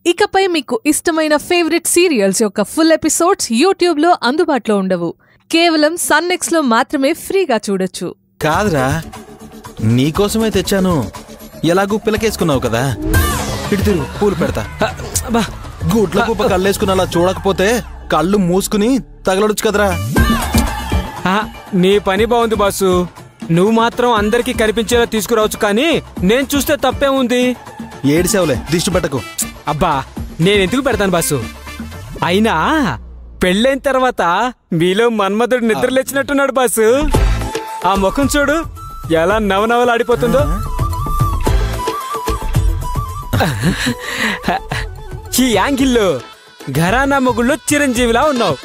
ఇకపై మీకు ఇష్టమైన ఫేవరెట్ సీరియల్స్ యొక్క ఫుల్ ఎపిసోడ్స్ యూట్యూబ్లో అందుబాటులో ఉండవు కేవలం సన్నెక్స్లో మాత్రమే ఫ్రీగా చూడొచ్చు కాదురా నీకోసమే తెచ్చాను ఎలాగూ పిలకేసుకున్నావు కదా ఇటు తిరుగు పూలు పెడతా బా గుడ్ల కుప్ప కళ్ళేసుకుని అలా చూడకపోతే కళ్ళు మూసుకుని తగలడొచ్చు కదరా ఆ, నీ పని బాగుంది బాసు నువ్వు మాత్రం అందరికీ కనిపించేలా తీసుకురావచ్చు కానీ నేను చూస్తే తప్పే ఉంది ఏడిసేవలే దిష్టి పెట్టకు అబ్బా నేను ఎందుకు పెడతాను బాసు అయినా పెళ్ళైన తర్వాత మీలో మన్మధుడు నిద్రలేచినట్టున్నాడు బాసు ఆ ముఖం చూడు ఎలా నవనవలాడిపోతుందో ఈ యాంగిల్లో ఘరానా మొగుళ్ళు చిరంజీవిలా ఉన్నావు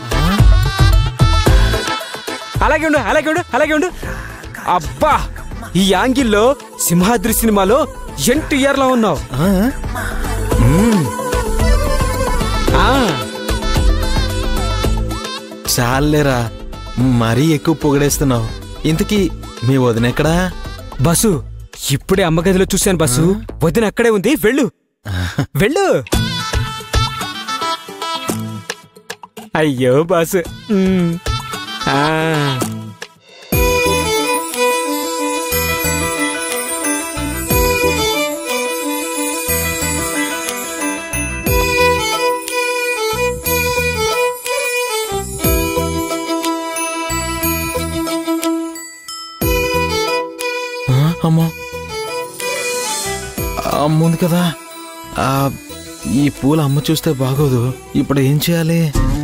అలాగే ఉండు అలాగే ఉండు అలాగే ఉండు అబ్బా ఈ యాంగిల్లో సింహాద్రి సినిమాలో ఎన్టీఆర్ లా ఉన్నావు ఆ? ఆ చాలేరా మరీ ఎక్కువ పొగడేస్తున్నావు ఇంతకీ మీ వదినెక్కడా బస్సు ఇప్పుడే అమ్మ గదిలో చూశాను బస్సు వదిన అక్కడే ఉంది వెళ్ళు వెళ్ళు అయ్యో బాసు మ్. ఆ. ఆ, అమ్మో అమ్ముంది కదా ఆ, ఈ పూలు అమ్మ చూస్తే బాగోదు ఇప్పుడు ఏం చేయాలి